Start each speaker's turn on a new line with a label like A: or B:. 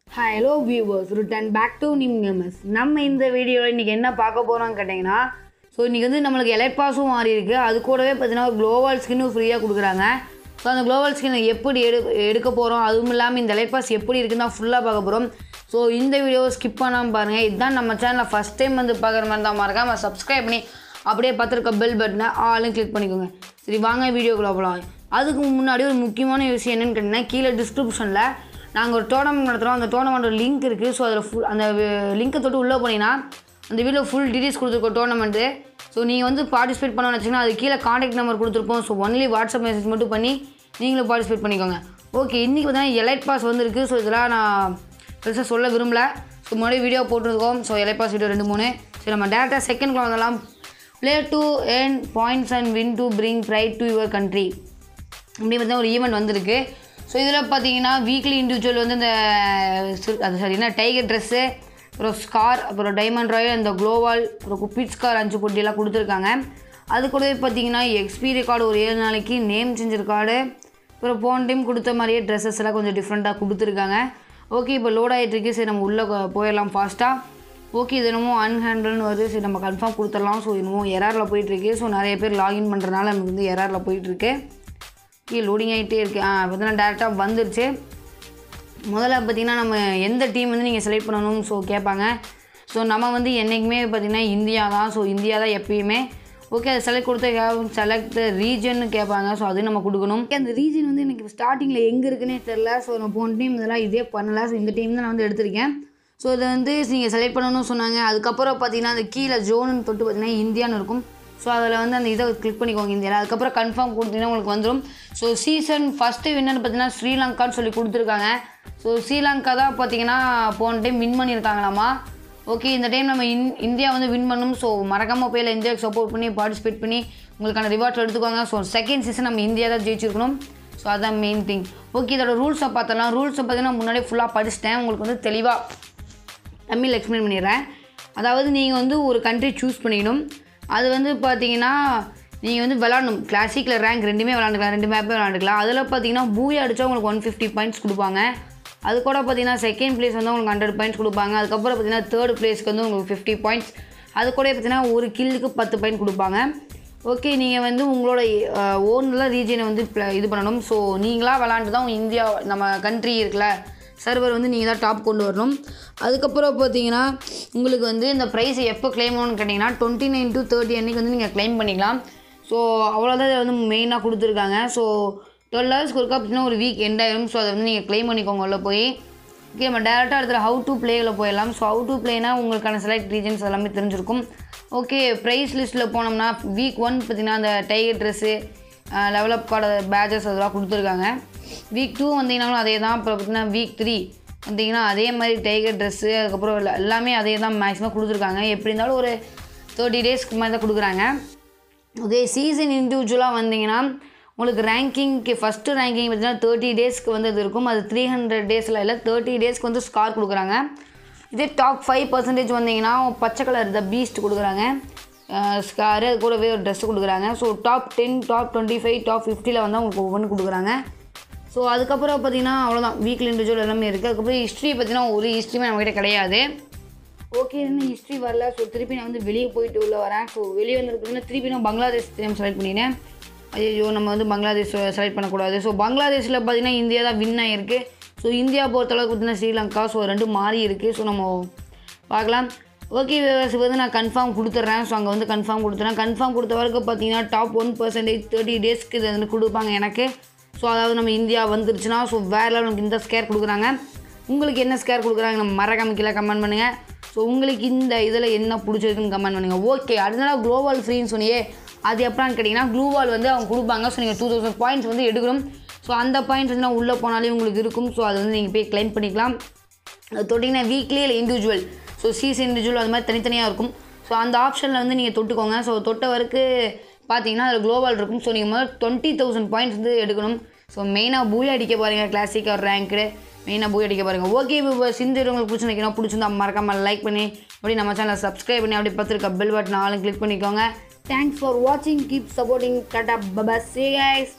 A: hello viewers return back to Nim Games நம்ம இந்த வீடியோவில் இன்றைக்கி என்ன பார்க்க போகிறோம்னு கேட்டிங்கன்னா ஸோ இன்றைக்கி வந்து நம்மளுக்கு எலைட் பாஸும் மாறி இருக்கு அது கூடவே பார்த்தீங்கன்னா குளோபல் ஸ்கின்னும் ஃப்ரீயாக கொடுக்குறாங்க ஸோ அந்த குளோபல் ஸ்கின் எப்படி எடு எடுக்க போகிறோம் அதுவும் இல்லாமல் இந்த எலைட் பாஸ் எப்படி இருக்குன்னு தான் ஃபுல்லாக பார்க்க போகிறோம் ஸோ இந்த வீடியோவை ஸ்கிப் பண்ணாமல் பாருங்கள் இதுதான் நம்ம சேனலில் ஃபஸ்ட் டைம் வந்து பார்க்குற மாதிரி தான் மறக்காமல் சப்ஸ்கிரைப் பண்ணி அப்படியே பார்த்துருக்க பெல் பட்டனை ஆளும் கிளிக் பண்ணிக்கோங்க சரி வாங்க வீடியோக்குள்ள போகலாம் அதுக்கு முன்னாடி ஒரு முக்கியமான விஷயம் என்னென்னு கேட்டிங்கன்னா கீழே டிஸ்கிரிப்ஷனில் நாங்கள் ஒரு டோர்னமெண்ட் நடத்துகிறோம் அந்த டோர்னமெண்ட் லிங்க் இருக்குது ஸோ அதில் ஃபுல் அந்த லிங்க்கை தொட்டு உள்ளே போனீங்கன்னா அந்த வீடியோ ஃபுல் டீட்டெயில்ஸ் கொடுத்துருக்கோம் டோர்னமெண்ட்டு ஸோ நீங்கள் வந்து பார்ட்டிசிபேட் பண்ண வச்சிங்கன்னா அது கீழே காண்டாக்ட் நம்பர் கொடுத்துருப்போம் ஸோ ஒன்லி வாட்ஸ்அப் மெசேஜ் மட்டும் பண்ணி நீங்களும் பார்ட்டிசிபேட் பண்ணிக்கோங்க ஓகே இன்றைக்கி பார்த்தீங்கன்னா எலைட் பாஸ் வந்துருக்கு ஸோ இதெல்லாம் நான் பெருசாக சொல்ல விரும்பல ஸோ முன்னாடி வீடியோ போட்டிருக்கோம் ஸோ எலைட் பாஸ் வீடியோ ரெண்டு மூணு சரி நம்ம டேரெக்டாக செகண்ட் வந்துடலாம் play to earn points and win to bring pride to your country அப்படி பார்த்தா ஒரு ஈவெண்ட் வந்திருக்கு ஸோ இதில் பார்த்தீங்கன்னா வீக்லி இண்டிவிஜுவல் வந்து இந்த சி- அது சரி என்ன டைகர் ட்ரெஸ்ஸு அப்புறம் ஸ்கார் அப்புறம் டைமண்ட் ராயல் இந்த குளோவால் அப்புறம் குப்பிட் ஸ்கார் அஞ்சு போட்டியெல்லாம் கொடுத்துருக்காங்க அது கூடவே பார்த்தீங்கன்னா எக்ஸ்பீரி கார்டு ஒரு ஏழு நாளைக்கு நேம் சேஞ்சர் கார்டு அப்புறம் போன டைம் கொடுத்த மாதிரியே ட்ரெஸ்ஸஸ் எல்லாம் கொஞ்சம் டிஃப்ரெண்ட்டாக கொடுத்துருக்காங்க ஓகே இப்போ லோட் ஆகிட்டு இருக்கு சரி நம்ம உள்ளே போயிடலாம் ஃபாஸ்ட்டாக ஓகே இது என்னமோ அன்ஹேண்டல்னு வருது சரி நம்ம கன்ஃபார்ம் கொடுத்துடலாம் ஸோ என்னமோ எரரில் போயிட்டுருக்கு ஸோ நிறைய பேர் லாகின் பண்ணுறதுனால நமக்கு வந்து எரரில் போயிட்டுருக்கு கீழே லோடிங் ஆகிட்டே இருக்கு ஆ பார்த்தீங்கன்னா டேரெக்டாக வந்துருச்சு முதல்ல பார்த்தீங்கன்னா நம்ம எந்த டீம் வந்து நீங்கள் செலக்ட் பண்ணணும் ஸோ கேட்பாங்க ஸோ நம்ம வந்து என்றைக்குமே பார்த்தீங்கன்னா இந்தியா தான் ஸோ இந்தியா தான் எப்பயுமே ஓகே அதை செலக்ட் கொடுத்த செலக்ட் ரீஜன் கேட்பாங்க ஸோ அது நம்ம கொடுக்கணும் Okay, அந்த ரீஜன் வந்து எனக்கு ஸ்டார்டிங்கில் எங்கே இருக்குன்னே தெரில ஸோ நான் போன டீம் இதெல்லாம் இதே பண்ணல ஸோ இந்த டீம் தான் நான் வந்து எடுத்திருக்கேன் ஸோ இதை வந்து நீங்கள் செலக்ட் பண்ணணும்னு சொன்னாங்க அதுக்கப்புறம் பார்த்தீங்கன்னா அந்த கீழே ஜோனுன்னு தொட்டு பார்த்தீங்கன்னா இந்தியான்னு இருக்கும் ஸோ அதில் வந்து அந்த இதை கிளிக் பண்ணிக்கோங்க இந்தியாவில் அதுக்கப்புறம் கன்ஃபார்ம் கொடுத்தீங்கன்னா உங்களுக்கு வந்துடும் ஸோ சீசன் ஃபஸ்ட்டு வின்னர் பார்த்தீங்கன்னா ஸ்ரீலங்கான்னு சொல்லி கொடுத்துருக்காங்க ஸோ ஸ்ரீலங்கா தான் பார்த்தீங்கன்னா போன டைம் வின் பண்ணியிருக்காங்களாமா ஓகே இந்த டைம் நம்ம இன் இந்தியா வந்து வின் பண்ணணும் ஸோ மறக்காமல் போயில இந்தியாவுக்கு சப்போர்ட் பண்ணி பார்ட்டிசிபேட் பண்ணி உங்களுக்கான ரிவார்ட்ஸ் எடுத்துக்கோங்க ஸோ செகண்ட் சீசன் நம்ம இந்தியா தான் ஜெயிச்சிருக்கணும் ஸோ அதான் மெயின் திங் ஓகே இதோட ரூல்ஸை பார்த்தலாம் ரூல்ஸை பார்த்தீங்கன்னா முன்னாடியே ஃபுல்லாக படிச்சிட்டேன் உங்களுக்கு வந்து தெளிவாக தமிழ் எக்ஸ்பிளைன் பண்ணிடுறேன் அதாவது நீங்கள் வந்து ஒரு கண்ட்ரி சூஸ் பண்ணிக்கணும் அது வந்து பார்த்தீங்கன்னா நீங்கள் வந்து விளாடணும் கிளாசிக்கில் ரேங்க் ரெண்டுமே விளாண்டுக்கலாம் ரெண்டு மேப்பே விளாண்டுக்கலாம் அதில் பார்த்தீங்கன்னா பூயா அடித்தா உங்களுக்கு ஒன் ஃபிஃப்டி பாயிண்ட்ஸ் கொடுப்பாங்க அது கூட பார்த்தீங்கன்னா செகண்ட் பிளேஸ் வந்து உங்களுக்கு ஹண்ட்ரட் பாயிண்ட்ஸ் கொடுப்பாங்க அதுக்கப்புறம் பார்த்தீங்கன்னா தேர்ட் பிளேஸ்க்கு வந்து உங்களுக்கு ஃபிஃப்டி பாயிண்ட்ஸ் அது கூட பார்த்தீங்கன்னா ஒரு கில்லுக்கு பத்து பாயிண்ட் கொடுப்பாங்க ஓகே நீங்கள் வந்து உங்களோட ஓனில் ரீஜனை வந்து pla- இது பண்ணணும் ஸோ நீங்களாக விளாண்டு தான் உங்க இந்தியா நம்ம கண்ட்ரி இருக்குல்ல சர்வர் வந்து நீங்கள் தான் டாப் கொண்டு வரணும் அதுக்கப்புறம் பார்த்தீங்கன்னா உங்களுக்கு வந்து இந்த ப்ரைஸை எப்போ claim பண்ணணும்னு கேட்டிங்கன்னா டுவெண்ட்டி நைன் டு தேர்ட்டி அன்றைக்கி வந்து நீங்கள் claim பண்ணிக்கலாம் ஸோ அவ்வளோதான் இதை வந்து மெயினாக கொடுத்துருக்காங்க ஸோ டுவெல் ஹவர்ஸ்க்கு ஒருக்கா பார்த்தீங்கன்னா ஒரு வீக் எண்ட் ஆயிரும் ஸோ அதை வந்து நீங்கள் claim பண்ணிக்கோங்க உள்ள போய் ஓகே நம்ம டேரெக்டாக எடுத்துகிற ஹவு டு பிளேயில் போயிடலாம் ஸோ ஹவு டு பிளேனா உங்களுக்கான செலக்ட் ரீஜன்ஸ் எல்லாமே தெரிஞ்சிருக்கும் ஓகே ப்ரைஸ் லிஸ்ட்டில் போனோம்னா வீக் ஒன் பார்த்தீங்கன்னா அந்த tiger dress level up card pages அதெல்லாம் கொடுத்துருக்காங்க வீக் டூ வந்தீங்கன்னாலும் அதே தான் அப்புறம் பார்த்தீங்கன்னா வீக் த்ரீ வந்தீங்கன்னா அதே மாதிரி டைகர் ட்ரெஸ்ஸு அதுக்கப்புறம் எல்லா- எல்லாமே அதே தான் மேக்ஸிமம் கொடுத்துருக்காங்க எப்படி இருந்தாலும் ஒரு தேர்ட்டி டேஸ்க்கு மாதிரி தான் கொடுக்குறாங்க ஓகே சீசன் இண்டிவிஜுவலாக வந்தீங்கன்னா உங்களுக்கு ரேங்கிங்க்கு ஃபஸ்ட்டு ரேங்கிங் பார்த்தீங்கன்னா தேர்ட்டி டேஸ்க்கு வந்து இது இருக்கும் அது த்ரீ ஹண்ட்ரட் டேஸில் இல்லை தேர்ட்டி டேஸ்க்கு வந்து ஸ்கார் கொடுக்குறாங்க இதே டாப் ஃபைவ் பர்சன்டேஜ் வந்தீங்கன்னா பச்சை கலர் த பீஸ்ட் கொடுக்குறாங்க ஸ்காரு அது கூடவே ஒரு ட்ரெஸ் கொடுக்குறாங்க so top ten top twenty five top ஃபிஃப்டியில் வந்து உங்களுக்கு ஒவ்வொன்று கொடுக்குறாங்க ஸோ அதுக்கப்புறம் பார்த்தீங்கன்னா அவ்வளோதான் வீக்லி இண்டிவிஜுவல் எல்லாமே இருக்குது அதுக்கப்புறம் ஹிஸ்ட்ரி பார்த்தீங்கன்னா ஒரு ஹிஸ்ட்ரியுமே நம்மகிட்ட கிடையாது ஓகே இன்னும் ஹிஸ்ட்ரி வரல ஸோ திருப்பி நான் வந்து வெளியே போயிட்டு உள்ளே வரேன் ஸோ வெளியே வந்திருக்குன்னா திருப்பி நான் பங்களாதேஷ் தெரியாம செலக்ட் பண்ணினேன் ஐயோ நம்ம வந்து பங்களாதேஷ் செலக்ட் பண்ணக்கூடாது ஸோ பங்களாதேஷில் பார்த்தீங்கன்னா இந்தியா தான் வின் ஆகிருக்கு ஸோ இந்தியா பொறுத்தளவுக்கு பார்த்தீங்கன்னா ஸ்ரீலங்கா ஸோ ரெண்டும் மாறி இருக்குது ஸோ நம்ம பார்க்கலாம் ஓகே விவசாயி வந்து நான் கன்ஃபார்ம் கொடுத்துட்றேன் ஸோ அங்கே வந்து கன்ஃபார்ம் கொடுத்துறேன் கன்ஃபார்ம் கொடுத்த வரைக்கும் பார்த்தீங்கன்னா டாப் ஒன் பர்சன்டேஜ் தேர்ட்டி டேஸ்க்கு இதை வந்து கொடுப்பாங்க எனக்கு ஸோ அதாவது நம்ம இந்தியா வந்துருச்சுன்னா ஸோ வேறு லெவல் நமக்கு இந்த ஸ்கேர் கொடுக்குறாங்க உங்களுக்கு என்ன ஸ்கேர் கொடுக்குறாங்க நம்ம மறக்காம கீழே கமெண்ட் பண்ணுங்கள் ஸோ உங்களுக்கு இந்த இதில் என்ன பிடிச்சிருக்குன்னு கமெண்ட் பண்ணுங்கள் ஓகே அதனால குளோபல் ஃப்ரீன்னு சொன்னியே அது எப்படான்னு கேட்டிங்கன்னா க்ளூவால் வந்து அவங்க கொடுப்பாங்க ஸோ நீங்கள் டூ தௌசண்ட் பாயிண்ட்ஸ் வந்து எடுக்கணும் ஸோ அந்த பாயிண்ட்ஸ் வந்து நான் உள்ளே போனாலே உங்களுக்கு இருக்கும் ஸோ அது வந்து நீங்கள் போய் claim பண்ணிக்கலாம் அது தொட்டிங்கன்னா வீக்லி இல்லை இண்டிவிஜுவல் ஸோ சீஸ் இண்டிவிஜுவல் அது மாதிரி தனித்தனியாக இருக்கும் ஸோ அந்த ஆப்ஷனில் வந்து நீங்கள் தொட்டுக்கோங்க ஸோ தொட்ட வரைக்கும் பார்த்தீங்கன்னா அதில் குளோபல் இருக்கும் ஸோ நீங்கள் முதல்ல டுவெண்ட்டி தௌசண்ட் பாயிண்ட்ஸ் வந்து எடுக்கணும் ஸோ மெயினாக பூய் அடிக்க பாருங்க கிளாசிக் ஒரு ரேங்க்டு மெயினாக பூய் அடிக்க பாருங்க ஓகே இப்போ சிந்து உங்களுக்கு பிடிச்சிருக்கீங்கன்னா பிடிச்சிருந்தா மறக்காமல் லைக் பண்ணி அப்படி நம்ம சேனலை சப்ஸ்கிரைப் பண்ணி அப்படி பார்த்துருக்க பெல் பட்டன் ஆளும் கிளிக் பண்ணிக்கோங்க தேங்க்ஸ் ஃபார் வாட்சிங் கீப் சப்போர்ட்டிங் டாட்டா பபா சி கைஸ்